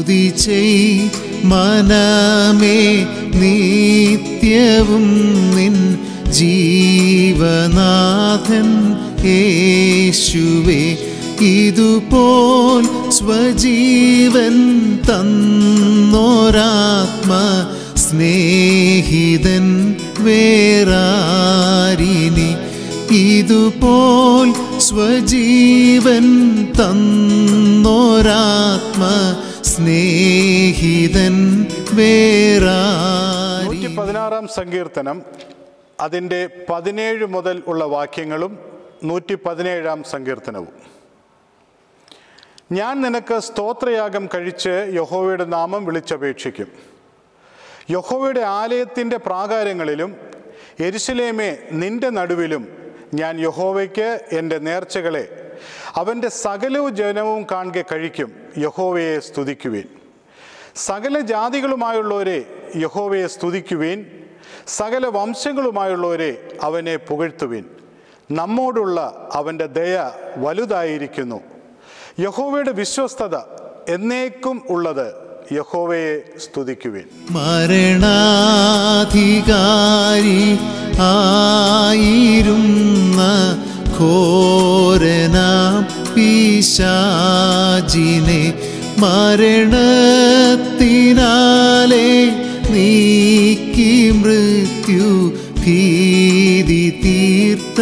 സ്തുതി ചെയ് മനമേ നിത്യവും നിൻ ജീവനാഥൻ യേശുവേ ഇതുപോൽ സ്വജീവൻ തന്നോരാത്മ സ്നേഹിതൻ വേറാരിനി ഇതുപോൽ സ്വജീവൻ തന്നോരാത്മ സ്നേഹിതൻ വേറാരി നൂറ്റി പതിനാറാം സങ്കീർത്തനം അതിൻ്റെ പതിനേഴ് മുതൽ ഉള്ള വാക്യങ്ങളും നൂറ്റി പതിനേഴാം സങ്കീർത്തനവും ഞാൻ നിനക്ക് സ്തോത്രയാഗം കഴിച്ച് യഹോവയുടെ നാമം വിളിച്ചപേക്ഷിക്കും യഹോവയുടെ ആലയത്തിൻ്റെ പ്രാകാരങ്ങളിലും എരുശലേമേ നിന്റെ നടുവിലും ഞാൻ യഹോവയ്ക്ക് എൻ്റെ നേർച്ചകളെ അവൻ്റെ സകലവും ജനവും കാണുക കഴിക്കും യഹോവയെ സ്തുതിക്കുവേൻ സകല ജാതികളുമായുള്ളവരെ യഹോവയെ സ്തുതിക്കുവേൻ സകല വംശങ്ങളുമായുള്ളവരെ അവനെ പുകഴ്ത്തുവിൻ നമ്മോടുള്ള അവൻ്റെ ദയ വലുതായിരിക്കുന്നു യഹോവയുടെ വിശ്വസ്തത എന്നേക്കും ഉള്ളത് യഹോവയെ സ്തുതിക്കുവിൻ മരണാധികാരി ആയിരുന്ന ഘോരനാം പിശാചിനെ മരണത്തിനാലെ നീക്കി മൃത്യു ഭീതി തീർത്ത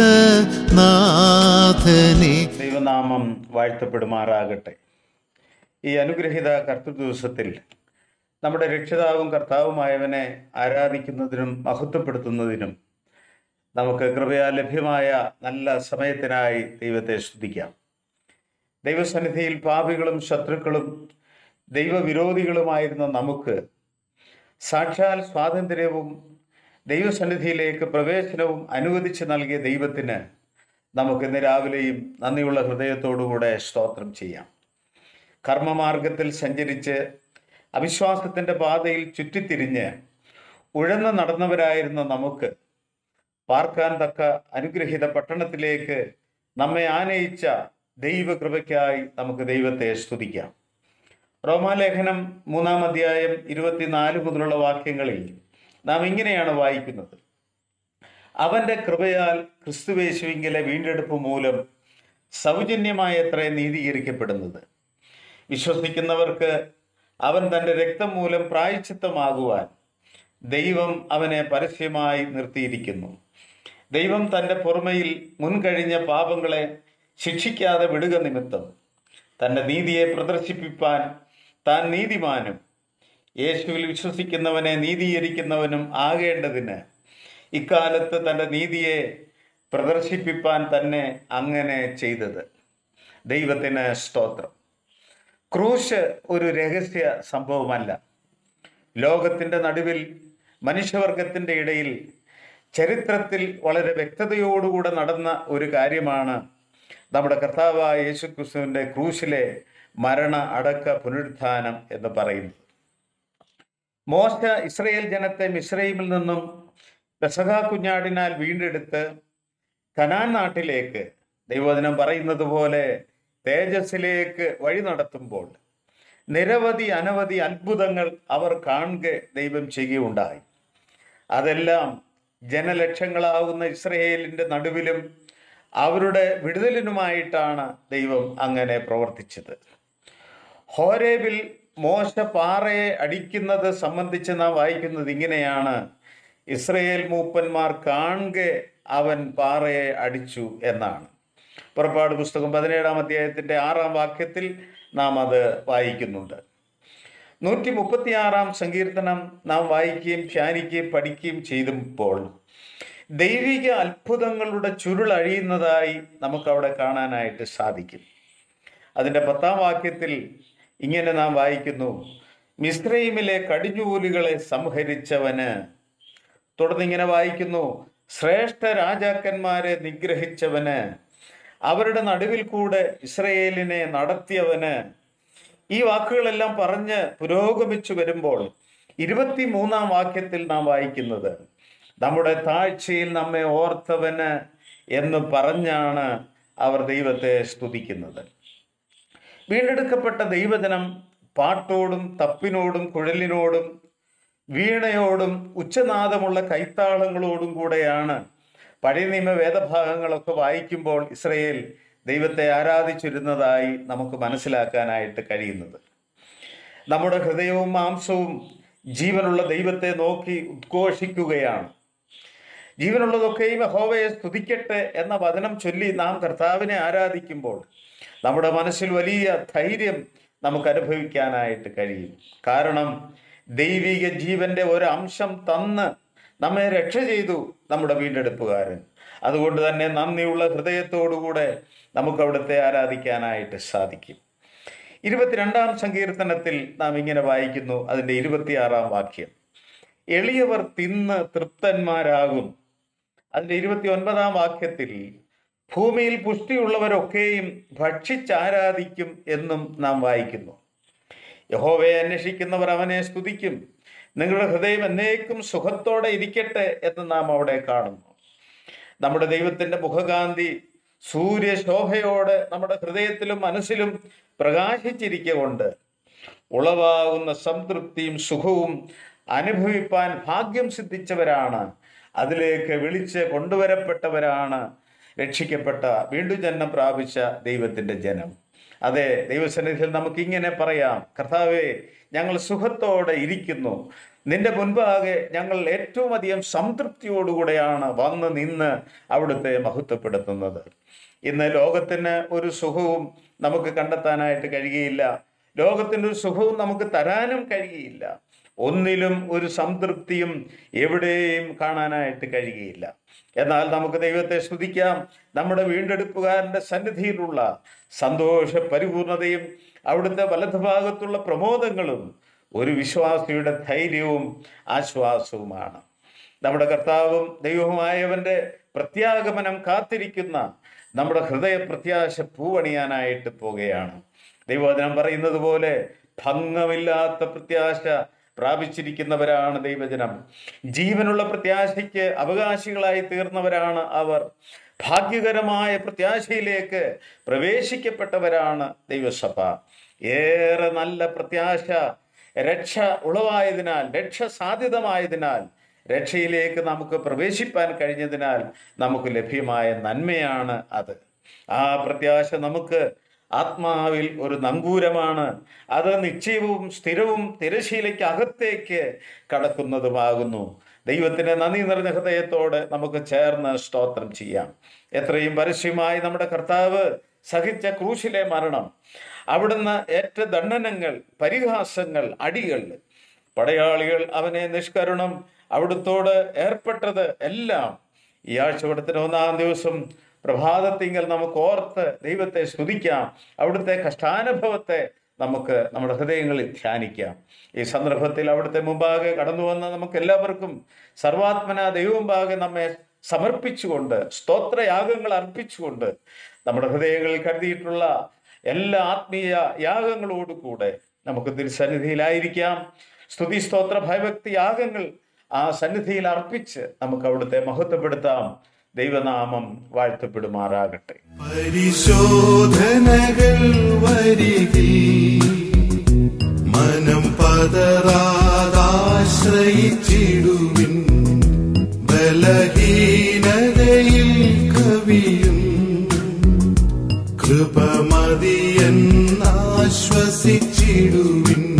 നാഥനെ ദൈവനാമം വാഴ്ത്തപ്പെടുമാറാകട്ടെ ഈ അനുഗ്രഹീത കർത്തൃദിവസത്തിൽ നമ്മുടെ രക്ഷിതാവും കർത്താവുമായവനെ ആരാധിക്കുന്നതിനും മഹത്വപ്പെടുത്തുന്നതിനും നമുക്ക് കൃപയാൽ ലഭ്യമായ നല്ല സമയത്തിനായി ദൈവത്തെ സ്തുതിക്കാം ദൈവസന്നിധിയിൽ പാപികളും ശത്രുക്കളും ദൈവവിരോധികളുമായിരുന്ന നമുക്ക് സാക്ഷാൽ സ്വാതന്ത്ര്യവും ദൈവസന്നിധിയിലേക്ക് പ്രവേശനവും അനുവദിച്ച് നൽകിയ ദൈവത്തിന് നമുക്ക് ഇന്ന് രാവിലെയും നന്ദിയുള്ള ഹൃദയത്തോടുകൂടെ സ്തോത്രം ചെയ്യാം കർമ്മമാർഗത്തിൽ സഞ്ചരിച്ച് അവിശ്വാസത്തിൻ്റെ പാതയിൽ ചുറ്റിത്തിരിഞ്ഞ് ഉഴന്ന് നടന്നവരായിരുന്ന നമുക്ക് പാർക്കാൻ തക്ക അനുഗ്രഹീത പട്ടണത്തിലേക്ക് നമ്മെ ആനയിച്ച ദൈവകൃപയ്ക്കായി നമുക്ക് ദൈവത്തെ സ്തുതിക്കാം റോമാലേഖനം മൂന്നാം അധ്യായം ഇരുപത്തിനാല് മുതലുള്ള വാക്യങ്ങളിൽ നാം ഇങ്ങനെയാണ് വായിക്കുന്നത് അവന്റെ കൃപയാൽ ക്രിസ്തുവേശുവിങ്കിലെ വീണ്ടെടുപ്പ് മൂലം സൗജന്യമായത്രേ നീതീകരിക്കപ്പെടുന്നത് വിശ്വസിക്കുന്നവർക്ക് അവൻ തൻ്റെ രക്തം മൂലം പ്രായച്ചിത്തമാകുവാൻ ദൈവം അവനെ പരസ്യമായി നിർത്തിയിരിക്കുന്നു ദൈവം തൻ്റെ പുറമയിൽ മുൻകഴിഞ്ഞ പാപങ്ങളെ ശിക്ഷിക്കാതെ വിടുക നിമിത്തം തൻ്റെ നീതിയെ പ്രദർശിപ്പിപ്പാൻ താൻ നീതിമാനും യേശുവിൽ വിശ്വസിക്കുന്നവനെ നീതീകരിക്കുന്നവനും ആകേണ്ടതിന് ഇക്കാലത്ത് തൻ്റെ നീതിയെ പ്രദർശിപ്പിപ്പാൻ തന്നെ അങ്ങനെ ചെയ്തത് ദൈവത്തിന് സ്തോത്രം ക്രൂശ് ഒരു രഹസ്യ സംഭവമല്ല ലോകത്തിൻ്റെ നടുവിൽ മനുഷ്യവർഗത്തിൻ്റെ ഇടയിൽ ചരിത്രത്തിൽ വളരെ വ്യക്തതയോടുകൂടെ നടന്ന ഒരു കാര്യമാണ് നമ്മുടെ കർത്താവായ യേശു ക്രിസ്തുവിൻ്റെ ക്രൂശിലെ മരണ അടക്ക പുനരുത്ഥാനം എന്ന് പറയുന്നത് മോശ ഇസ്രയേൽ ജനത്തെ മിശ്രൈമിൽ നിന്നും പെസഹ കുഞ്ഞാടിനാൽ വീണ്ടെടുത്ത് കനാൻ നാട്ടിലേക്ക് ദൈവവചനം പറയുന്നത് പോലെ തേജസ്സിലേക്ക് വഴി നടത്തുമ്പോൾ നിരവധി അനവധി അത്ഭുതങ്ങൾ അവർ കാണുക ദൈവം ചെയ്യുകയുണ്ടായി അതെല്ലാം ജനലക്ഷങ്ങളാവുന്ന ഇസ്രയേലിൻ്റെ നടുവിലും അവരുടെ വിടുതലിനുമായിട്ടാണ് ദൈവം അങ്ങനെ പ്രവർത്തിച്ചത് ഹോരേബിൽ മോശ പാറയെ അടിക്കുന്നത് സംബന്ധിച്ച് നാം വായിക്കുന്നത് ഇങ്ങനെയാണ് ഇസ്രയേൽ മൂപ്പന്മാർ കാണുക അവൻ പാറയെ അടിച്ചു എന്നാണ് പുറപ്പാട് പുസ്തകം പതിനേഴാം അധ്യായത്തിൻ്റെ ആറാം വാക്യത്തിൽ നാം അത് വായിക്കുന്നുണ്ട് നൂറ്റി മുപ്പത്തിയാറാം സങ്കീർത്തനം നാം വായിക്കുകയും ധ്യാനിക്കുകയും പഠിക്കുകയും ചെയ്തപ്പോൾ ദൈവിക അത്ഭുതങ്ങളുടെ ചുരുൾ അഴിയുന്നതായി നമുക്കവിടെ കാണാനായിട്ട് സാധിക്കും അതിൻ്റെ പത്താം വാക്യത്തിൽ ഇങ്ങനെ നാം വായിക്കുന്നു മിസ്രൈമിലെ കടിഞ്ഞൂലുകളെ സംഹരിച്ചവന് തുടർന്ന് ഇങ്ങനെ വായിക്കുന്നു ശ്രേഷ്ഠ രാജാക്കന്മാരെ നിഗ്രഹിച്ചവന് അവരുടെ നടുവിൽ കൂടെ ഇസ്രയേലിനെ നടത്തിയവന് ഈ വാക്കുകളെല്ലാം പറഞ്ഞ് പുരോഗമിച്ചു വരുമ്പോൾ ഇരുപത്തി മൂന്നാം വാക്യത്തിൽ നാം വായിക്കുന്നത് നമ്മുടെ താഴ്ചയിൽ നമ്മെ ഓർത്തവന് എന്ന് പറഞ്ഞാണ് അവർ ദൈവത്തെ സ്തുതിക്കുന്നത് വീണ്ടെടുക്കപ്പെട്ട ദൈവജനം പാട്ടോടും തപ്പിനോടും കുഴലിനോടും വീണയോടും ഉച്ചനാദമുള്ള കൈത്താളങ്ങളോടും കൂടെയാണ് പഴയ നിയമ വേദഭാഗങ്ങളൊക്കെ വായിക്കുമ്പോൾ ഇസ്രയേൽ ദൈവത്തെ ആരാധിച്ചിരുന്നതായി നമുക്ക് മനസ്സിലാക്കാനായിട്ട് കഴിയുന്നത് നമ്മുടെ ഹൃദയവും മാംസവും ജീവനുള്ള ദൈവത്തെ നോക്കി ഉദ്ഘോഷിക്കുകയാണ് ജീവനുള്ളതൊക്കെയും യഹോവയെ സ്തുതിക്കട്ടെ എന്ന വചനം ചൊല്ലി നാം കർത്താവിനെ ആരാധിക്കുമ്പോൾ നമ്മുടെ മനസ്സിൽ വലിയ ധൈര്യം നമുക്ക് അനുഭവിക്കാനായിട്ട് കഴിയും കാരണം ദൈവിക ജീവന്റെ ഒരു അംശം തന്ന് നമ്മെ രക്ഷ ചെയ്തു നമ്മുടെ വീണ്ടെടുപ്പുകാരൻ അതുകൊണ്ട് തന്നെ നന്ദിയുള്ള ഹൃദയത്തോടുകൂടെ നമുക്ക് അവിടുത്തെ ആരാധിക്കാനായിട്ട് സാധിക്കും ഇരുപത്തിരണ്ടാം സങ്കീർത്തനത്തിൽ നാം ഇങ്ങനെ വായിക്കുന്നു അതിൻ്റെ ഇരുപത്തിയാറാം വാക്യം എളിയവർ തിന്ന് തൃപ്തന്മാരാകും അതിൻ്റെ ഇരുപത്തി ഒൻപതാം വാക്യത്തിൽ ഭൂമിയിൽ പുഷ്ടിയുള്ളവരൊക്കെയും ഭക്ഷിച്ചാരാധിക്കും എന്നും നാം വായിക്കുന്നു യഹോവയെ അന്വേഷിക്കുന്നവർ അവനെ സ്തുതിക്കും നിങ്ങളുടെ ഹൃദയം എന്നേക്കും സുഖത്തോടെ ഇരിക്കട്ടെ എന്ന് നാം അവിടെ കാണുന്നു നമ്മുടെ ദൈവത്തിന്റെ മുഖകാന്തി സൂര്യശോഭയോടെ നമ്മുടെ ഹൃദയത്തിലും മനസ്സിലും പ്രകാശിച്ചിരിക്കൊണ്ട് ഉളവാകുന്ന സംതൃപ്തിയും സുഖവും അനുഭവിപ്പാൻ ഭാഗ്യം സിദ്ധിച്ചവരാണ് അതിലേക്ക് വിളിച്ച് കൊണ്ടുവരപ്പെട്ടവരാണ് രക്ഷിക്കപ്പെട്ട വീണ്ടും ജന്മം പ്രാപിച്ച ദൈവത്തിന്റെ ജനം അതെ ദൈവസന്നിധിയിൽ നമുക്ക് ഇങ്ങനെ പറയാം കർത്താവെ ഞങ്ങൾ സുഖത്തോടെ ഇരിക്കുന്നു നിന്റെ മുൻപാകെ ഞങ്ങൾ ഏറ്റവും അധികം സംതൃപ്തിയോടുകൂടെയാണ് വന്ന് നിന്ന് അവിടുത്തെ മഹത്വപ്പെടുത്തുന്നത് ഇന്ന് ലോകത്തിന് ഒരു സുഖവും നമുക്ക് കണ്ടെത്താനായിട്ട് കഴിയുകയില്ല ലോകത്തിൻ്റെ ഒരു സുഖവും നമുക്ക് തരാനും കഴിയുകയില്ല ഒന്നിലും ഒരു സംതൃപ്തിയും എവിടെയും കാണാനായിട്ട് കഴിയുകയില്ല എന്നാൽ നമുക്ക് ദൈവത്തെ സ്തുതിക്കാം നമ്മുടെ വീണ്ടെടുപ്പുകാരൻ്റെ സന്നിധിയിലുള്ള സന്തോഷ പരിപൂർണതയും അവിടുത്തെ വലതുഭാഗത്തുള്ള പ്രമോദങ്ങളും ഒരു വിശ്വാസിയുടെ ധൈര്യവും ആശ്വാസവുമാണ് നമ്മുടെ കർത്താവും ദൈവവുമായവന്റെ പ്രത്യാഗമനം കാത്തിരിക്കുന്ന നമ്മുടെ ഹൃദയ പ്രത്യാശ പൂവണിയാനായിട്ട് പോവുകയാണ് ദൈവവചനം പറയുന്നത് പോലെ ഭംഗമില്ലാത്ത പ്രത്യാശ പ്രാപിച്ചിരിക്കുന്നവരാണ് ദൈവജനം ജീവനുള്ള പ്രത്യാശയ്ക്ക് അവകാശികളായി തീർന്നവരാണ് അവർ ഭാഗ്യകരമായ പ്രത്യാശയിലേക്ക് പ്രവേശിക്കപ്പെട്ടവരാണ് ദൈവസഭ ഏറെ നല്ല പ്രത്യാശ രക്ഷ ഉളവായതിനാൽ രക്ഷ സാധ്യതമായതിനാൽ രക്ഷയിലേക്ക് നമുക്ക് പ്രവേശിപ്പാൻ കഴിഞ്ഞതിനാൽ നമുക്ക് ലഭ്യമായ നന്മയാണ് അത് ആ പ്രത്യാശ നമുക്ക് ആത്മാവിൽ ഒരു നങ്കൂരമാണ് അത് നിശ്ചയവും സ്ഥിരവും തിരശീലയ്ക്ക് അകത്തേക്ക് കടക്കുന്നതുമാകുന്നു ദൈവത്തിന് നന്ദി നിറഞ്ഞ ഹൃദയത്തോടെ നമുക്ക് ചേർന്ന് സ്തോത്രം ചെയ്യാം എത്രയും പരസ്യമായി നമ്മുടെ കർത്താവ് സഹിച്ച ക്രൂശിലെ മരണം അവിടുന്ന് ഏറ്റ ദണ്ഡനങ്ങൾ പരിഹാസങ്ങൾ അടികൾ പടയാളികൾ അവനെ നിഷ്കരുണം അവിടുത്തോട് ഏർപ്പെട്ടത് എല്ലാം ഈ ആഴ്ചവടത്തിന് ഒന്നാം ദിവസം പ്രഭാതത്തിങ്കൽ നമുക്ക് ഓർത്ത് ദൈവത്തെ സ്തുതിക്കാം അവിടുത്തെ കഷ്ടാനുഭവത്തെ നമുക്ക് നമ്മുടെ ഹൃദയങ്ങളിൽ ധ്യാനിക്കാം ഈ സന്ദർഭത്തിൽ അവിടുത്തെ മുമ്പാകെ കടന്നു വന്ന നമുക്ക് എല്ലാവർക്കും സർവാത്മന ദൈവമുമ്പാകെ നമ്മെ സമർപ്പിച്ചുകൊണ്ട് സ്തോത്രയാഗങ്ങൾ അർപ്പിച്ചുകൊണ്ട് നമ്മുടെ ഹൃദയങ്ങളിൽ കരുതിയിട്ടുള്ള എല്ലാ ആത്മീയ യാഗങ്ങളോടുകൂടെ നമുക്ക് തിരുസന്നിധിയിലായിരിക്കാം സ്തുതി സ്തോത്ര ഭയഭക്തി യാഗങ്ങൾ ആ സന്നിധിയിൽ അർപ്പിച്ച് നമുക്ക് അവിടുത്തെ മഹത്വപ്പെടുത്താം ദൈവനാമം വാഴ്ത്തപ്പെടുമാറാകട്ടെ പരിശോധനകൾ വരികിൽ മനം പതറാതാശ്രയിച്ചിടുവിൻ ബലഹീനതയിൽ കവിയും കൃപമതിയെന്നാശ്വസിച്ചിടുവിൻ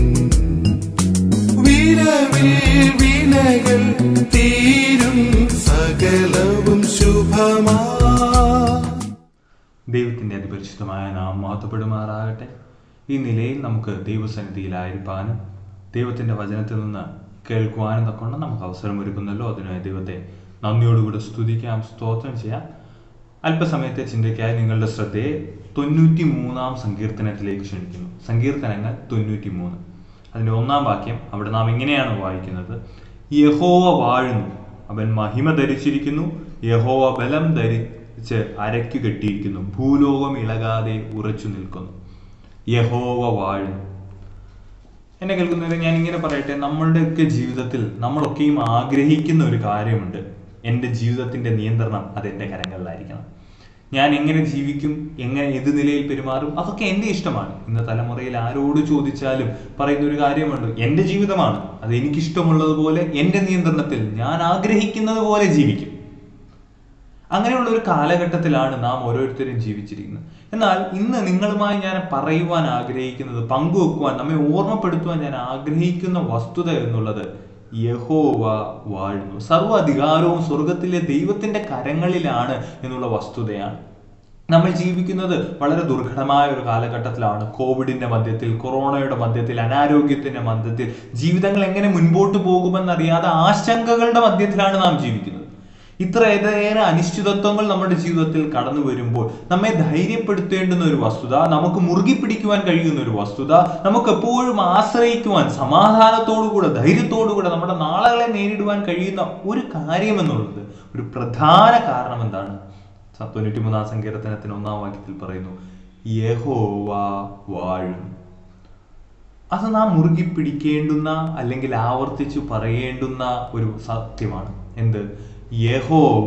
വിരവിൽ വിനകൾ തീരും സകലവും ശുഭമാ ദൈവത്തിൻ്റെ അതിപരിശുദ്ധമായ നാം മഹത്വപ്പെടുമാറാകട്ടെ ഈ നിലയിൽ നമുക്ക് ദൈവസന്നിധിയിലായിരിക്കാനും ദൈവത്തിൻ്റെ വചനത്തിൽ നിന്ന് കേൾക്കുവാനും തക്കൊണ്ട് നമുക്ക് അവസരമൊരുക്കുന്നല്ലോ അതിനായി ദൈവത്തെ നന്ദിയോടുകൂടി സ്തുതിക്കാം സ്തോത്രം ചെയ്യാം അല്പസമയത്തെ ചിന്തയ്ക്കായി നിങ്ങളുടെ ശ്രദ്ധയെ തൊണ്ണൂറ്റി മൂന്നാം സങ്കീർത്തനത്തിലേക്ക് ക്ഷണിക്കുന്നു സങ്കീർത്തനങ്ങൾ തൊണ്ണൂറ്റി മൂന്ന് അതിൻ്റെ ഒന്നാം വാക്യം അവിടെ നാം ഇങ്ങനെയാണ് വായിക്കുന്നത് യഹോവ വാഴുന്നു അവൻ മഹിമ ധരിച്ചിരിക്കുന്നു യഹോവ ബലം ധരിച്ച് അരയ്ക്കു കെട്ടിയിരിക്കുന്നു ഭൂലോകം ഇളകാതെ ഉറച്ചു നിൽക്കുന്നു യഹോവ വാഴുന്നു എന്നെ കേൾക്കുന്നവരെ ഞാൻ ഇങ്ങനെ പറയട്ടെ നമ്മളുടെയൊക്കെ ജീവിതത്തിൽ നമ്മളൊക്കെയും ആഗ്രഹിക്കുന്ന ഒരു കാര്യമുണ്ട് എൻ്റെ ജീവിതത്തിൻ്റെ നിയന്ത്രണം അത് എൻ്റെ കരങ്ങളിലായിരിക്കണം ഞാൻ എങ്ങനെ ജീവിക്കും എങ്ങനെ ഏത് നിലയിൽ പെരുമാറും അതൊക്കെ എൻ്റെ ഇഷ്ടമാണ് ഇന്ന് തലമുറയിൽ ആരോട് ചോദിച്ചാലും പറയുന്ന ഒരു കാര്യമുണ്ട് എൻ്റെ ജീവിതമാണ് അത് എനിക്കിഷ്ടമുള്ളതുപോലെ എൻ്റെ നിയന്ത്രണത്തിൽ ഞാൻ ആഗ്രഹിക്കുന്നത് പോലെ ജീവിക്കും അങ്ങനെയുള്ള ഒരു കാലഘട്ടത്തിലാണ് നാം ഓരോരുത്തരും ജീവിച്ചിരിക്കുന്നത് എന്നാൽ ഇന്ന് നിങ്ങളുമായി ഞാൻ പറയുവാൻ ആഗ്രഹിക്കുന്നത് പങ്കുവെക്കുവാൻ നമ്മെ ഓർമ്മപ്പെടുത്തുവാൻ ഞാൻ ആഗ്രഹിക്കുന്ന വസ്തുത എന്നുള്ളത് യഹോവ വാഴുന്നു സർവ്വ അധികാരവും സ്വർഗത്തിലെ ദൈവത്തിന്റെ കരങ്ങളിലാണ് എന്നുള്ള വസ്തുതയാണ് നമ്മൾ ജീവിക്കുന്നത് വളരെ ദുർഘടമായ ഒരു കാലഘട്ടത്തിലാണ് കോവിഡിന്റെ മധ്യത്തിൽ കൊറോണയുടെ മധ്യത്തിൽ അനാരോഗ്യത്തിന്റെ മധ്യത്തിൽ ജീവിതങ്ങൾ എങ്ങനെ മുൻപോട്ട് പോകുമെന്നറിയാതെ ആശങ്കകളുടെ മധ്യത്തിലാണ് നാം ജീവിക്കുന്നത് ഇത്രയേറെ അനിശ്ചിതത്വങ്ങൾ നമ്മുടെ ജീവിതത്തിൽ കടന്നു വരുമ്പോൾ നമ്മെ ധൈര്യപ്പെടുത്തേണ്ടുന്ന ഒരു വസ്തുത നമുക്ക് മുറുകി പിടിക്കുവാൻ കഴിയുന്ന ഒരു വസ്തുത നമുക്ക് എപ്പോഴും ആശ്രയിക്കുവാൻ സമാധാനത്തോടുകൂടെ ധൈര്യത്തോടുകൂടെ നമ്മുടെ നാളുകളെ നേരിടുവാൻ കഴിയുന്ന ഒരു കാര്യം എന്നുള്ളത് ഒരു പ്രധാന കാരണം എന്താണ് തൊണ്ണൂറ്റി മൂന്നാം സങ്കീർത്തനത്തിന് ഒന്നാം വാക്യത്തിൽ പറയുന്നു യഹോവ വാഴും അത് നാം മുറുകി പിടിക്കേണ്ടുന്ന അല്ലെങ്കിൽ ആവർത്തിച്ചു പറയേണ്ടുന്ന ഒരു സത്യമാണ് എന്ത് യഹോവ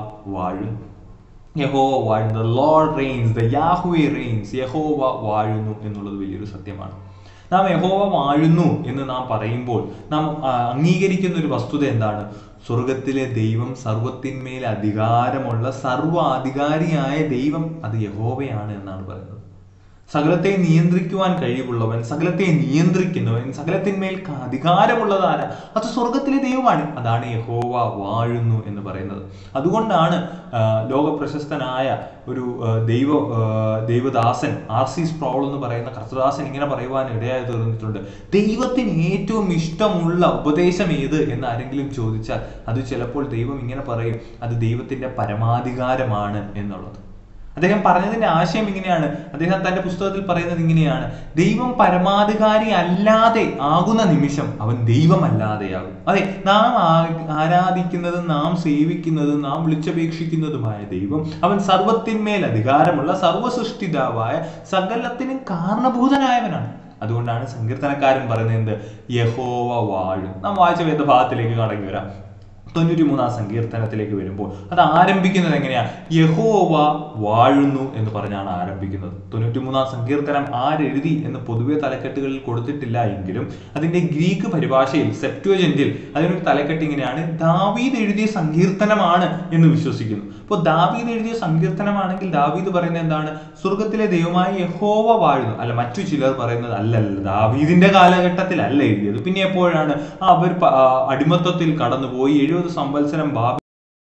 വാഴും യഹോവ വാഴും the Lord reigns the Yahweh reigns യഹോവ വാഴുന്നു എന്നുള്ളത് വലിയൊരു സത്യമാണ് നാം യഹോവ വാഴുന്നു എന്ന് നാം പറയുമ്പോൾ നാം ആ, അംഗീകരിക്കുന്ന ഒരു വസ്തുത എന്താണ് സ്വർഗത്തിലെ ദൈവം സർവത്തിന്മേൽ അധികാരമുള്ള സർവ്വ അധികാരിയായ ദൈവം അത് യഹോവയാണ് എന്നാണ് പറയുന്നത് സകലത്തെ നിയന്ത്രിക്കുവാൻ കഴിവുള്ളവൻ സകലത്തെ നിയന്ത്രിക്കുന്നവൻ സകലത്തിന്മേൽ ക- അധികാരമുള്ളതാര അത് സ്വർഗത്തിലെ ദൈവമാണ് അതാണ് യഹോവ വാഴുന്നു എന്ന് പറയുന്നത് അതുകൊണ്ടാണ് ആ, ലോക പ്രശസ്തനായ ഒരു ആ, ദൈവ ആ, ദൈവദാസൻ ആർ സി സ്പ്രോൾ എന്ന് പറയുന്ന കർത്തദാസൻ ഇങ്ങനെ പറയുവാൻ ഇടയായി തീർന്നിട്ടുണ്ട് ദൈവത്തിന് ഏറ്റവും ഇഷ്ടമുള്ള ഉപദേശം ഏത് എന്ന് ആരെങ്കിലും ചോദിച്ചാൽ അത് ചിലപ്പോൾ ദൈവം ഇങ്ങനെ പറയും അത് ദൈവത്തിന്റെ പരമാധികാരമാണ് എന്നുള്ളത് അദ്ദേഹം പറഞ്ഞതിന്റെ ആശയം ഇങ്ങനെയാണ് അദ്ദേഹം തന്റെ പുസ്തകത്തിൽ പറയുന്നത് ഇങ്ങനെയാണ് ദൈവം പരമാധികാരി അല്ലാതെ ആകുന്ന നിമിഷം അവൻ ദൈവമല്ലാതെയാകും അതെ നാം ആ- ആരാധിക്കുന്നതും നാം സേവിക്കുന്നതും നാം വിളിച്ചപേക്ഷിക്കുന്നതുമായ ദൈവം അവൻ സർവത്തിന്മേൽ അധികാരമുള്ള സർവസൃഷ്ടിതാവായ സകലത്തിനും കാരണഭൂതനായവനാണ് അതുകൊണ്ടാണ് സങ്കീർത്തനക്കാരൻ പറയുന്നത് എന്ത് യഹോവ വാഴും നാം വായിച്ച വേദഭാഗത്തിലേക്ക് കടങ്ങി വരാം തൊണ്ണൂറ്റി മൂന്നാം സങ്കീർത്തനത്തിലേക്ക് വരുമ്പോൾ അത് ആരംഭിക്കുന്നത് എങ്ങനെയാ യഹോവ വാഴുന്നു എന്ന് പറഞ്ഞാണ് ആരംഭിക്കുന്നത് തൊണ്ണൂറ്റി മൂന്നാം സങ്കീർത്തനം ആരെഴുതി എന്ന് പൊതുവെ തലക്കെട്ടുകളിൽ കൊടുത്തിട്ടില്ല എങ്കിലും അതിന്റെ ഗ്രീക്ക് പരിഭാഷയിൽ സെപ്റ്റുവജന്റിൽ അതിനൊരു തലക്കെട്ട് ഇങ്ങനെയാണ് ദാവീദ് എഴുതിയ സങ്കീർത്തനമാണ് എന്ന് വിശ്വസിക്കുന്നു അപ്പോൾ ദാവീദ് എഴുതിയ സങ്കീർത്തനമാണെങ്കിൽ ദാവീദ് പറയുന്നത് എന്താണ് സ്വർഗത്തിലെ ദൈവമായ യഹോവ വാഴുന്നു അല്ല മറ്റു ചിലർ പറയുന്നത് അല്ലല്ല ദാവീദിന്റെ കാലഘട്ടത്തിലല്ല എഴുതിയത് പിന്നെ എപ്പോഴാണ് അവർ പ- ആ, അടിമത്തത്തിൽ കടന്നുപോയി എഴുപത് സംവത്സരം ബാബി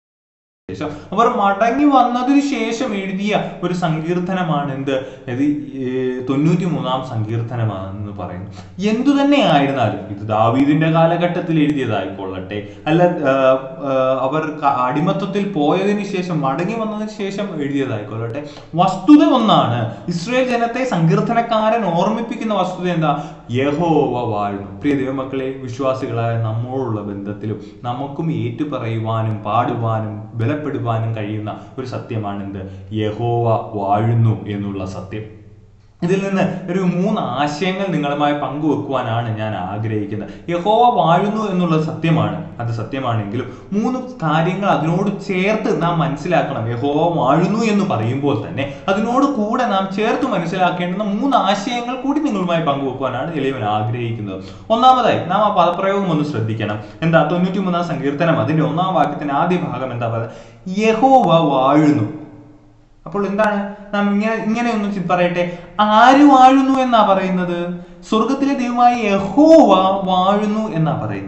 ശേഷം അവർ മടങ്ങി വന്നതിന് ശേഷം എഴുതിയ ഒരു സങ്കീർത്തനമാണ് എന്ത് ഇത് തൊണ്ണൂറ്റി മൂന്നാം സങ്കീർത്തനമാണെന്ന് പറയുന്നു എന്തു തന്നെ ആയിരുന്നാലും ഇത് ദാവീദിന്റെ കാലഘട്ടത്തിൽ എഴുതിയതായിക്കൊള്ളട്ടെ അല്ല ആ, ആ, അവർ ക- അടിമത്തത്തിൽ പോയതിനു ശേഷം മടങ്ങി വന്നതിന് ശേഷം എഴുതിയതായിക്കൊള്ളട്ടെ വസ്തുത ഒന്നാണ് ഇസ്രയേൽ ജനത്തെ സങ്കീർത്തനക്കാരൻ ഓർമ്മിപ്പിക്കുന്ന വസ്തുത എന്താ യഹോവ വാഴുന്നു പ്രിയ ദൈവമക്കളെ വിശ്വാസികളായ നമ്മോടുള്ള ബന്ധത്തിലും നമുക്കും ഏറ്റുപറയുവാനും പാടുവാനും ബലപ്പെടുവാനും കഴിയുന്ന ഒരു സത്യമാണ് എന്ത് യഹോവ വാഴുന്നു എന്നുള്ള സത്യം ഇതിൽ നിന്ന് ഒരു മൂന്ന് ആശയങ്ങൾ നിങ്ങളുമായി പങ്കുവെക്കുവാനാണ് ഞാൻ ആഗ്രഹിക്കുന്നത് യഹോവ വാഴുന്നു എന്നുള്ള സത്യമാണ് അത് സത്യമാണെങ്കിലും മൂന്ന് കാര്യങ്ങൾ അതിനോട് ചേർത്ത് നാം മനസ്സിലാക്കണം യഹോവ വാഴുന്നു എന്ന് പറയുമ്പോൾ തന്നെ അതിനോട് കൂടെ നാം ചേർത്ത് മനസ്സിലാക്കേണ്ടുന്ന മൂന്ന് ആശയങ്ങൾ കൂടി നിങ്ങളുമായി പങ്കുവെക്കുവാനാണ് എളിയവൻ ആഗ്രഹിക്കുന്നത് ഒന്നാമതായി നാം ആ പദപ്രയോഗം ഒന്ന് ശ്രദ്ധിക്കണം എന്താ തൊണ്ണൂറ്റി മൂന്നാം സങ്കീർത്തനം അതിന്റെ ഒന്നാം വാക്യത്തിന്റെ ആദ്യ ഭാഗം എന്താ പറയുന്നത് യഹോവ വാഴുന്നു അപ്പോൾ എന്താണ് നാം ഇങ്ങനെ ഇങ്ങനെ ഒന്ന് ചി- പറയട്ടെ ആര് വാഴുന്നു എന്നാ പറയുന്നത് സ്വർഗത്തിലെ ദൈവമായ യഹോവ വാഴുന്നു എന്നാ പറയുന്നത്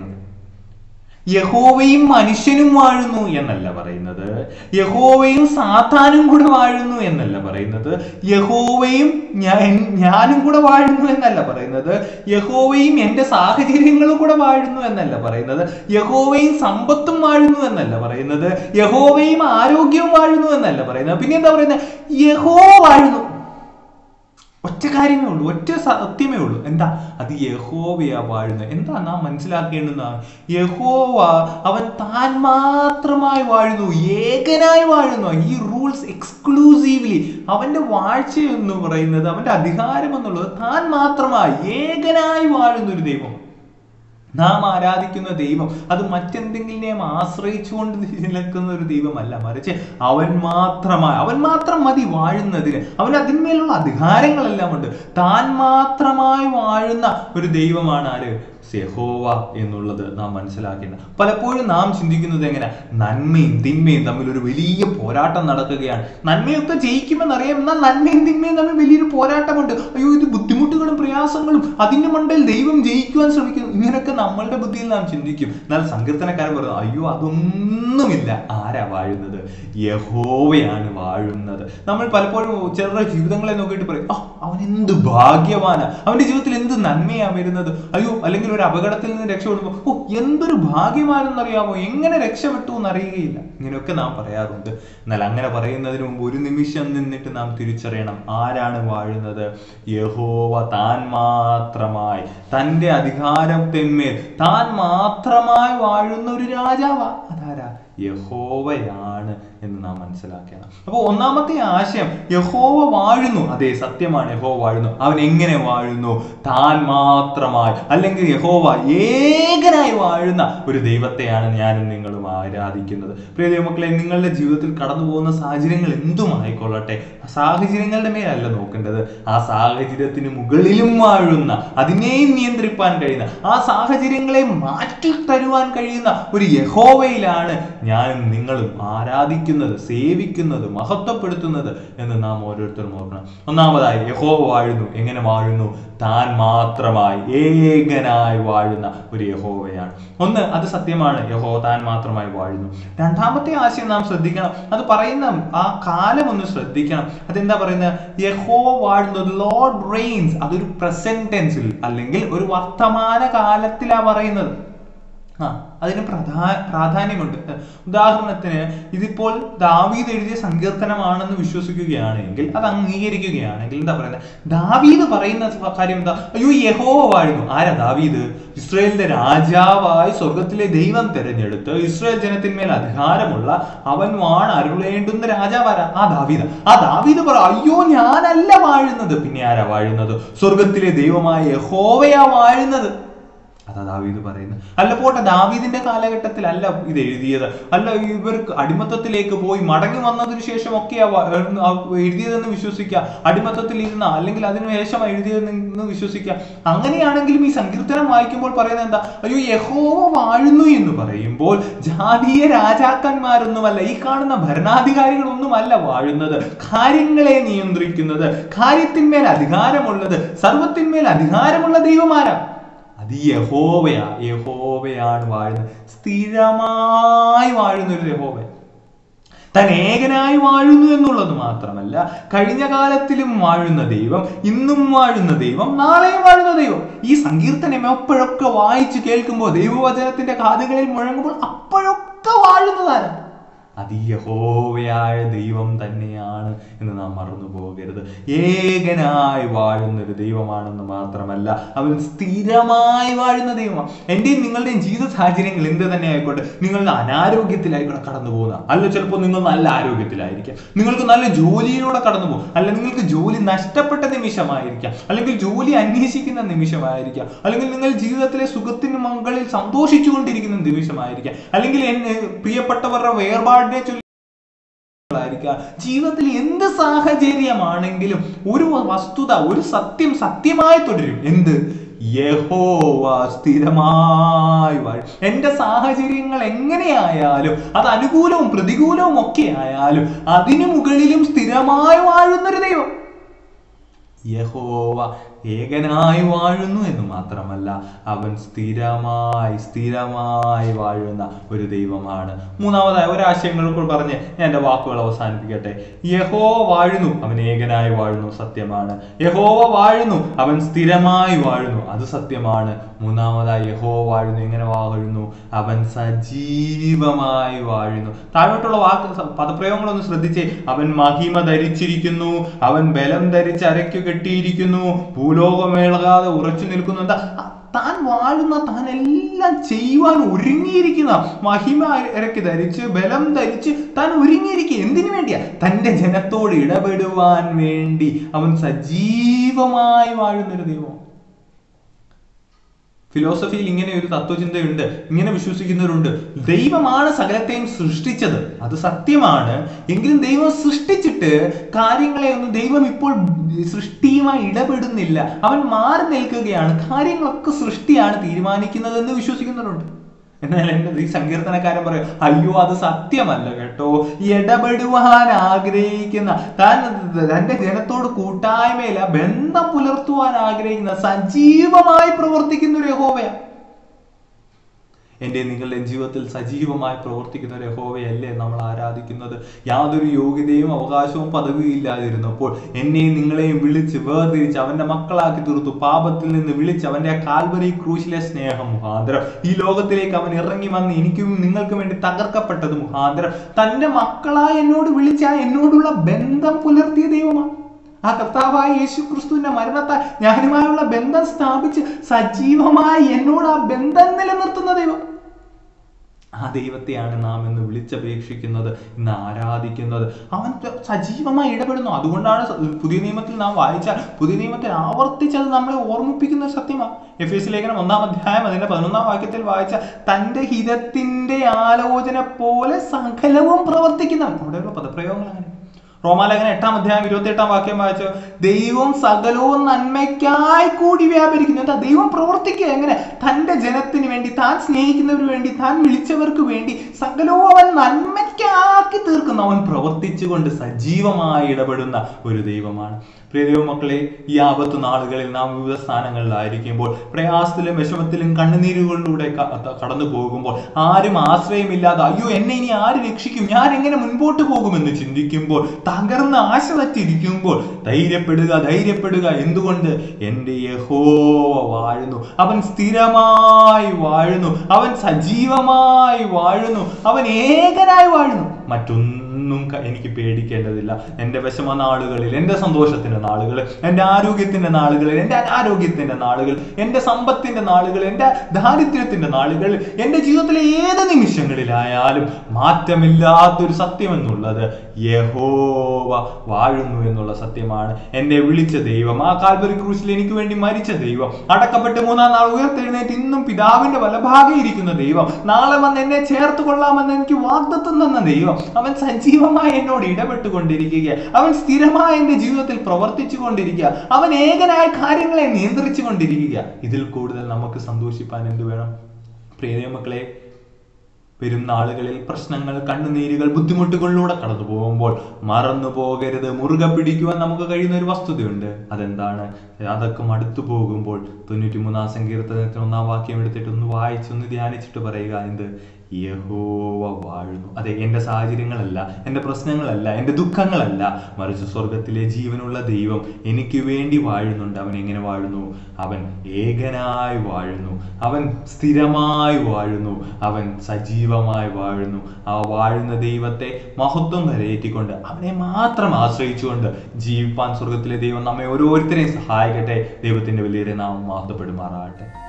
യഹോവയും മനുഷ്യനും വാഴുന്നു എന്നല്ല പറയുന്നത് യഹോവയും സാത്താനും കൂടെ വാഴുന്നു എന്നല്ല പറയുന്നത് യഹോവയും ഞാൻ- ഞാനും കൂടെ വാഴുന്നു എന്നല്ല പറയുന്നത് യഹോവയും എന്റെ സാഹചര്യങ്ങളും കൂടെ വാഴുന്നു എന്നല്ല പറയുന്നത് യഹോവയും സമ്പത്തും വാഴുന്നു എന്നല്ല പറയുന്നത് യഹോവയും ആരോഗ്യവും വാഴുന്നു എന്നല്ല പറയുന്നത് പിന്നെ എന്താ പറയുന്നത് യഹോവ വാഴുന്നു ഒറ്റ കാര്യമേ ഉള്ളൂ ഒറ്റ സത്യമേ ഉള്ളൂ എന്താ അത് യഹോവയാ വാഴുന്നത് എന്താ നാം മനസ്സിലാക്കേണ്ടുന്നതാണ് യഹോവ അവൻ താൻ മാത്രമായി വാഴുന്നു ഏകനായി വാഴുന്നു ഈ റൂൾസ് എക്സ്ക്ലൂസീവ്ലി അവന്റെ വാഴ്ച എന്ന് പറയുന്നത് അവന്റെ അധികാരം എന്നുള്ളത് താൻ മാത്രമായി ഏകനായി വാഴുന്ന ഒരു ദൈവം നാം ആരാധിക്കുന്ന ദൈവം അത് മറ്റെന്തെങ്കിലും ആശ്രയിച്ചുകൊണ്ട് നിൽക്കുന്ന ഒരു ദൈവമല്ല മറിച്ച് അവൻ മാത്രമായി അവൻ മാത്രം മതി വാഴുന്നതിന് അവൻ അതിന്മേലുള്ള അധികാരങ്ങളെല്ലാം ഉണ്ട് താൻ മാത്രമായി വാഴുന്ന ഒരു ദൈവമാണ് ആര് സെഹോവ എന്നുള്ളത് നാം മനസ്സിലാക്കേണ്ട പലപ്പോഴും നാം ചിന്തിക്കുന്നത് എങ്ങനെ നന്മയും തിന്മയും തമ്മിൽ ഒരു വലിയ പോരാട്ടം നടക്കുകയാണ് നന്മയൊക്കെ ജയിക്കുമെന്നറിയാം എന്നാൽ നന്മയും തിന്മയും തമ്മിൽ വലിയൊരു പോരാട്ടമുണ്ട് അയ്യോ ഇത് ബുദ്ധിമുട്ടുകളും പ്രയാസങ്ങളും അതിന്റെ മണ്ടയിൽ ദൈവം ജയിക്കുവാൻ ശ്രമിക്കുന്നു ഇങ്ങനെയൊക്കെ നമ്മളുടെ ബുദ്ധിയിൽ നാം ചിന്തിക്കും എന്നാൽ സങ്കീർത്തനക്കാരൻ പറയുന്നു അയ്യോ അതൊന്നുമില്ല ആരാ വാഴുന്നത് യഹോവയാണ് വാഴുന്നത് നമ്മൾ പലപ്പോഴും ചിലരുടെ ജീവിതങ്ങളെ നോക്കിയിട്ട് പറയും ആ അവൻ എന്ത് ഭാഗ്യവാന അവന്റെ ജീവിതത്തിൽ എന്ത് നന്മയാ വരുന്നത് അയ്യോ അല്ലെങ്കിൽ ഒരു അപകടത്തിൽ നിന്ന് രക്ഷപ്പെടുമ്പോൾ ഓ എന്തൊരു ഭാഗ്യമാനെന്നറിയാമോ എങ്ങനെ രക്ഷപ്പെട്ടു എന്നറിയുകയില്ല ഇങ്ങനെയൊക്കെ നാം പറയാറുണ്ട് എന്നാൽ അങ്ങനെ പറയുന്നതിന് മുമ്പ് ഒരു നിമിഷം നിന്നിട്ട് നാം തിരിച്ചറിയണം ആരാണ് വാഴുന്നത് യഹോവ താൻ മാത്രമായി തന്റെ അധികാരത്തിന്മേൽ താൻ മാത്രമായി വാഴുന്ന ഒരു രാജാവാ അതാരാ യഹോവയാണ് എന്ന് നാം മനസ്സിലാക്കണം അപ്പോൾ ഒന്നാമത്തെ ആശയം യഹോവ വാഴുന്നു അതെ സത്യമാണ് യഹോവ വാഴുന്നു അവൻ എങ്ങനെ വാഴുന്നു താൻ മാത്രമായി അല്ലെങ്കിൽ യഹോവ ഏകനായി വാഴുന്ന ഒരു ദൈവത്തെയാണ് ഞാനും നിങ്ങളും ആരാധിക്കുന്നത് പ്രിയ ദൈവമക്കളെ നിങ്ങളുടെ ജീവിതത്തിൽ കടന്നു പോകുന്ന സാഹചര്യങ്ങൾ എന്തുമായിക്കൊള്ളട്ടെ ആ സാഹചര്യങ്ങളുടെ മേലല്ല നോക്കേണ്ടത് ആ സാഹചര്യത്തിന് മുകളിലും വാഴുന്ന അതിനെയും നിയന്ത്രിപ്പാൻ കഴിയുന്ന ആ സാഹചര്യങ്ങളെ മാറ്റി തരുവാൻ കഴിയുന്ന ഒരു യഹോവയിലാണ് ഞാനും നിങ്ങളും ആരാധിക്കുന്നത് സേവിക്കുന്നത് മഹത്വപ്പെടുത്തുന്നത് എന്ന് നാം ഓരോരുത്തരും ഓർക്കണം ഒന്നാമതായി യഹോവ വാഴുന്നു എങ്ങനെ വാഴുന്നു താൻ മാത്രമായി ഏകനായി വാഴുന്ന ഒരു യഹോവയാണ് ഒന്ന് അത് സത്യമാണ് യഹോ താൻ മാത്രമായി വാഴുന്നു രണ്ടാമത്തെ ആശയം നാം ശ്രദ്ധിക്കണം അത് പറയുന്ന ആ കാലം ഒന്ന് ശ്രദ്ധിക്കണം അതെന്താ പറയുന്നത് യഹോ വാഴുന്നത് ലോർഡ് റെയിൻസ് അതൊരു പ്രസന്റ് ടെൻസിൽ അല്ലെങ്കിൽ ഒരു വർത്തമാന കാലത്തിലാ പറയുന്നത് ആ അതിന് പ്രധാ പ്രാധാന്യമുണ്ട് ഉദാഹരണത്തിന് ഇതിപ്പോൾ ദാവീദ് എഴുതിയ സങ്കീർത്തനമാണെന്ന് വിശ്വസിക്കുകയാണെങ്കിൽ അത് അംഗീകരിക്കുകയാണെങ്കിൽ എന്താ പറയുന്നത് ദാവീദ് പറയുന്ന സ- കാര്യം എന്താ അയ്യോ യഹോവ വാഴുന്നു ആരാ ദാവീദ് ഇസ്രായേലിന്റെ രാജാവായി സ്വർഗത്തിലെ ദൈവം തെരഞ്ഞെടുത്ത് ഇസ്രായേൽ ജനത്തിന്മേൽ അധികാരമുള്ള അവൻ വാൺ അരുളേണ്ടുന്ന രാജാവാരാ ആ ദാവീദ് ആ ദാവീദ് പറ അയ്യോ ഞാനല്ല വാഴുന്നത് പിന്നെ ആരാ വാഴുന്നത് സ്വർഗത്തിലെ ദൈവമായ യഹോവയാ വാഴുന്നത് അതാ ദാവീദ് പറയുന്നത് അല്ല പോട്ടെ ദാവീദിന്റെ കാലഘട്ടത്തിലല്ല ഇത് എഴുതിയത് അല്ല ഇവർക്ക് അടിമത്തത്തിലേക്ക് പോയി മടങ്ങി വന്നതിന് ശേഷം ഒക്കെയാ വ- ആ എഴുതിയതെന്ന് വിശ്വസിക്കുക അടിമത്തത്തിൽ ഇരുന്ന അല്ലെങ്കിൽ അതിനു ശേഷം എഴുതിയതെന്ന് വിശ്വസിക്കുക അങ്ങനെയാണെങ്കിലും ഈ സങ്കീർത്തനം വായിക്കുമ്പോൾ പറയുന്നത് എന്താ അയ്യോ യഹോവ വാഴുന്നു എന്ന് പറയുമ്പോൾ ജാതീയ രാജാക്കന്മാരൊന്നുമല്ല ഈ കാണുന്ന ഭരണാധികാരികളൊന്നുമല്ല വാഴുന്നത് കാര്യങ്ങളെ നിയന്ത്രിക്കുന്നത് കാര്യത്തിന്മേൽ അധികാരമുള്ളത് സർവത്തിന്മേൽ അധികാരമുള്ള ദൈവമാരാ അത് യഹോവയാ യഹോവയാണ് വാഴുന്നത് സ്ഥിരമായി വാഴുന്ന ഒരു യഹോവ താൻ ഏകനായി വാഴുന്നു എന്നുള്ളത് മാത്രമല്ല കഴിഞ്ഞ കാലത്തിലും വാഴുന്ന ദൈവം ഇന്നും വാഴുന്ന ദൈവം നാളെയും വാഴുന്ന ദൈവം ഈ സങ്കീർത്തനം എപ്പോഴൊക്കെ വായിച്ച് കേൾക്കുമ്പോൾ ദൈവവചനത്തിന്റെ കാതുകളിൽ മുഴങ്ങുമ്പോൾ അപ്പോഴൊക്കെ വാഴുന്നതാണ് അത് ഈ യഹോവയായ ദൈവം തന്നെയാണ് എന്ന് നാം മറന്നു പോകരുത് ഏകനായി വാഴുന്ന ഒരു ദൈവമാണെന്ന് മാത്രമല്ല അവൻ സ്ഥിരമായി വാഴുന്ന ദൈവമാണ് എന്റെയും നിങ്ങളുടെയും ജീവിത സാഹചര്യങ്ങൾ എന്ത് തന്നെ ആയിക്കോട്ടെ നിങ്ങളുടെ അനാരോഗ്യത്തിലായിക്കോട്ടെ കടന്നു പോകുന്ന അല്ല ചിലപ്പോൾ നിങ്ങൾ നല്ല ആരോഗ്യത്തിലായിരിക്കാം നിങ്ങൾക്ക് നല്ല ജോലിയിലൂടെ കടന്നു പോകും അല്ല നിങ്ങൾക്ക് ജോലി നഷ്ടപ്പെട്ട നിമിഷമായിരിക്കാം അല്ലെങ്കിൽ ജോലി അന്വേഷിക്കുന്ന നിമിഷമായിരിക്കാം അല്ലെങ്കിൽ നിങ്ങൾ ജീവിതത്തിലെ സുഖത്തിന് മകളിൽ സന്തോഷിച്ചുകൊണ്ടിരിക്കുന്ന നിമിഷമായിരിക്കാം അല്ലെങ്കിൽ എന്നെ പ്രിയപ്പെട്ടവരുടെ വേർപാടിനെ ചൊല്ലി ആയിരിക്കാം ജീവിതത്തിൽ എന്ത് സാഹചര്യമാണെങ്കിലും ഒരു വസ്തുത ഒരു സത്യം സത്യമായി തുടരും എന്ത് യഹോവ സ്ഥിരമായി വാഴും എന്റെ സാഹചര്യങ്ങൾ എങ്ങനെയായാലും അത് അനുകൂലവും പ്രതികൂലവും ഒക്കെ ആയാലും അതിനു മുകളിലും സ്ഥിരമായി വാഴുന്നൊരു ദൈവം യഹോവ ഏകനായി വാഴുന്നു എന്ന് മാത്രമല്ല അവൻ സ്ഥിരമായി സ്ഥിരമായി വാഴുന്ന ഒരു ദൈവമാണ് മൂന്നാമതായി ഒരാശയങ്ങൾ കൂടി പറഞ്ഞ് ഞാൻ എൻ്റെ വാക്കുകൾ അവസാനിപ്പിക്കട്ടെ യഹോ വാഴുന്നു അവൻ ഏകനായി വാഴുന്നു സത്യമാണ് യഹോവ വാഴുന്നു അവൻ സ്ഥിരമായി വാഴുന്നു അത് സത്യമാണ് മൂന്നാമതായി യഹോ വാഴുന്നു എങ്ങനെ വാഴുന്നു അവൻ സജീവമായി വാഴുന്നു താഴോട്ടുള്ള വാക്ക് സ- പദപ്രയോഗങ്ങളൊന്ന് ശ്രദ്ധിച്ചേ അവൻ മഹിമ ധരിച്ചിരിക്കുന്നു അവൻ ബലം ധരിച്ച് അരയ്ക്കു കെട്ടിയിരിക്കുന്നു ഭൂലോകമേളകാതെ ഉറച്ചു നിൽക്കുന്നു എന്താ അ- താൻ വാഴുന്ന താൻ എല്ലാം ചെയ്യുവാൻ ഒരുങ്ങിയിരിക്കുന്ന മഹിമ ഇരക്കി ധരിച്ച് ബലം ധരിച്ച് താൻ ഒരുങ്ങിയിരിക്കുക എന്തിനു വേണ്ടിയാ തന്റെ ജനത്തോട് ഇടപെടുവാൻ വേണ്ടി അവൻ സജീവമായി വാഴുന്നൊരു ദൈവം ഫിലോസഫിയിൽ ഇങ്ങനെ ഒരു തത്വചിന്തയുണ്ട് ഇങ്ങനെ വിശ്വസിക്കുന്നവരുണ്ട് ദൈവമാണ് സകലത്തെയും സൃഷ്ടിച്ചത് അത് സത്യമാണ് എങ്കിലും ദൈവം സൃഷ്ടിച്ചിട്ട് കാര്യങ്ങളെ ഒന്നും ദൈവം ഇപ്പോൾ സൃഷ്ടിയുമായി ഇടപെടുന്നില്ല അവൻ മാറി നിൽക്കുകയാണ് കാര്യങ്ങളൊക്കെ സൃഷ്ടിയാണ് തീരുമാനിക്കുന്നത് എന്ന് വിശ്വസിക്കുന്നവരുണ്ട് എന്നാൽ എന്റെ ഈ സങ്കീർത്തനക്കാരൻ പറയും അയ്യോ അത് സത്യമല്ല കേട്ടോ ഇടപെടുവാൻ ആഗ്രഹിക്കുന്ന താൻ തന്റെ ജനത്തോട് കൂട്ടായ്മയില ബന്ധം പുലർത്തുവാൻ ആഗ്രഹിക്കുന്ന സജീവമായി പ്രവർത്തിക്കുന്ന ഒരു യഹോവയാണ് എൻ്റെ നിങ്ങളുടെ ജീവിതത്തിൽ സജീവമായി പ്രവർത്തിക്കുന്ന ഒരു യഹോവയല്ലേ നമ്മൾ ആരാധിക്കുന്നത് യാതൊരു യോഗ്യതയും അവകാശവും പദവിയും ഇല്ലാതിരുന്നപ്പോൾ എന്നെയും നിങ്ങളെയും വിളിച്ച് വേർതിരിച്ച് അവന്റെ മക്കളാക്കി തീർത്തു പാപത്തിൽ നിന്ന് വിളിച്ച് അവന്റെ ആ കാൽവരി ക്രൂശിലെ സ്നേഹം മുഖാന്തരം ഈ ലോകത്തിലേക്ക് അവൻ ഇറങ്ങി വന്ന് എനിക്കും നിങ്ങൾക്കും വേണ്ടി തകർക്കപ്പെട്ടത് മുഖാന്തരം തന്റെ മക്കളായി എന്നോട് വിളിച്ച ആ എന്നോടുള്ള ബന്ധം പുലർത്തിയ ദൈവമാണ് ആ കർത്താവായ യേശു ക്രിസ്തുവിന്റെ മരണത്താൽ ഞാനുമായുള്ള ബന്ധം സ്ഥാപിച്ച് സജീവമായി എന്നോട് ആ ബന്ധം നിലനിർത്തുന്ന ദൈവം ആ ദൈവത്തെയാണ് നാം ഇന്ന് വിളിച്ചപേക്ഷിക്കുന്നത് ഇന്ന് ആരാധിക്കുന്നത് അവൻ സജീവമായി ഇടപെടുന്നു അതുകൊണ്ടാണ് സ- പുതിയ നിയമത്തിൽ നാം വായിച്ചാൽ പുതിയ നിയമത്തിൽ ആവർത്തിച്ചത് നമ്മളെ ഓർമ്മിപ്പിക്കുന്ന ഒരു സത്യമാണ് എഫ് എസ് ലേഖനം ഒന്നാം അധ്യായം അതിന്റെ പതിനൊന്നാം വാക്യത്തിൽ വായിച്ച തന്റെ ഹിതത്തിന്റെ ആലോചന പോലെ സകലവും പ്രവർത്തിക്കുന്നവൻ അവിടെയുള്ള പദപ്രയോഗങ്ങൾ അങ്ങനെ റോമാലേഖനം എട്ടാം അധ്യായം ഇരുപത്തി എട്ടാം വാക്യം വായിച്ചു ദൈവം സകലവും നന്മയ്ക്കായി കൂടി വ്യാപരിക്കുന്നു എന്താ ദൈവം പ്രവർത്തിക്കുക എങ്ങനെ തന്റെ ജനത്തിന് വേണ്ടി താൻ സ്നേഹിക്കുന്നവർക്ക് വേണ്ടി താൻ വിളിച്ചവർക്ക് വേണ്ടി സകലവും അവൻ നന്മയ്ക്കാക്കി തീർക്കുന്നു അവൻ പ്രവർത്തിച്ചുകൊണ്ട് സജീവമായി ഇടപെടുന്ന ഒരു ദൈവമാണ് പ്രിയ ദൈവമക്കളെ ഈ ആപത്ത് നാളുകളിൽ നാം വിവിധ സ്ഥാനങ്ങളിലായിരിക്കുമ്പോൾ പ്രയാസത്തിലും വിഷമത്തിലും കണ്ണുനീരുകളിലൂടെ ക- ക- കടന്നു പോകുമ്പോൾ ആരും ആശ്രയമില്ലാതെ അയ്യോ എന്നെ ഇനി ആര് രക്ഷിക്കും ഞാൻ എങ്ങനെ മുൻപോട്ട് പോകുമെന്ന് ചിന്തിക്കുമ്പോൾ തകർന്ന് ആശ വച്ചിരിക്കുമ്പോൾ ധൈര്യപ്പെടുക ധൈര്യപ്പെടുക എന്തുകൊണ്ട് എൻ്റെ യഹോവ വാഴുന്നു അവൻ സ്ഥിരമായി വാഴുന്നു അവൻ സജീവമായി വാഴുന്നു അവൻ ഏകനായി വാഴുന്നു മറ്റൊന്നും ക- എനിക്ക് പേടിക്കേണ്ടതില്ല എൻ്റെ വിഷമ നാളുകളിൽ എൻ്റെ സന്തോഷത്തിന്റെ നാളുകൾ എൻ്റെ ആരോഗ്യത്തിന്റെ നാളുകളിൽ എൻ്റെ അനാരോഗ്യത്തിന്റെ നാളുകൾ എൻ്റെ സമ്പത്തിന്റെ നാളുകൾ എൻ്റെ ദാരിദ്ര്യത്തിന്റെ നാളുകൾ എൻ്റെ ജീവിതത്തിലെ ഏത് നിമിഷങ്ങളിലായാലും മാറ്റമില്ലാത്തൊരു സത്യം എന്നുള്ളത് യഹോവ വാഴുന്നു എന്നുള്ള സത്യമാണ് എന്നെ വിളിച്ച ദൈവം ആ കാൽവരി ക്രൂശിൽ എനിക്ക് വേണ്ടി മരിച്ച ദൈവം അടക്കപ്പെട്ട് മൂന്നാം നാൾ ഉയർത്തെഴുന്നേറ്റ് ഇന്നും പിതാവിന്റെ വലഭാഗെ ഇരിക്കുന്ന ദൈവം നാളെ വന്ന് എന്നെ ചേർത്ത് കൊള്ളാമെന്ന് എനിക്ക് വാഗ്ദത്വം തന്ന ദൈവം അവൻ സജീവമായി എന്നോട് ഇടപെട്ടുകൊണ്ടിരിക്കുക അവൻ സ്ഥിരമായി എന്റെ ജീവിതത്തിൽ പ്രവർത്തിച്ചു കൊണ്ടിരിക്കുക അവൻ ഏകനായ കാര്യങ്ങളെ നിയന്ത്രിച്ചു കൊണ്ടിരിക്കുക ഇതിൽ കൂടുതൽ നമുക്ക് സന്തോഷിപ്പാൻ എന്ത് വേണം പ്രിയ മക്കളെ വരും നാളുകളിൽ പ്രശ്നങ്ങൾ കണ്ണുനീരുകൾ ബുദ്ധിമുട്ടുകളിലൂടെ കടന്നു പോകുമ്പോൾ മറന്നു പോകരുത് മുറുകെ പിടിക്കുവാൻ നമുക്ക് കഴിയുന്ന ഒരു വസ്തുതയുണ്ട് അതെന്താണ് അതൊക്കെ മടുത്തു പോകുമ്പോൾ തൊണ്ണൂറ്റി മൂന്നാം സങ്കീർത്തനത്തിന് ഒന്നാം വാക്യം എടുത്തിട്ട് ഒന്ന് വായിച്ചൊന്ന് ധ്യാനിച്ചിട്ട് പറയുക എന്ത് യഹോവ വാഴുന്നു അതെ എൻ്റെ സാഹചര്യങ്ങളല്ല എൻ്റെ പ്രശ്നങ്ങളല്ല എൻ്റെ ദുഃഖങ്ങളല്ല മറിച്ച് സ്വർഗത്തിലെ ജീവനുള്ള ദൈവം എനിക്ക് വേണ്ടി വാഴുന്നുണ്ട് അവൻ എങ്ങനെ വാഴുന്നു അവൻ ഏകനായി വാഴുന്നു അവൻ സ്ഥിരമായി വാഴുന്നു അവൻ സജീവമായി വാഴുന്നു ആ വാഴുന്ന ദൈവത്തെ മഹത്വം വരയേറ്റിക്കൊണ്ട് അവനെ മാത്രം ആശ്രയിച്ചുകൊണ്ട് ജീവിപ്പാൻ സ്വർഗത്തിലെ ദൈവം നമ്മെ ഓരോരുത്തരെയും സഹായിക്കട്ടെ ദൈവത്തിന്റെ വലിയ നാമം മഹത്വപ്പെടുമാറാകട്ടെ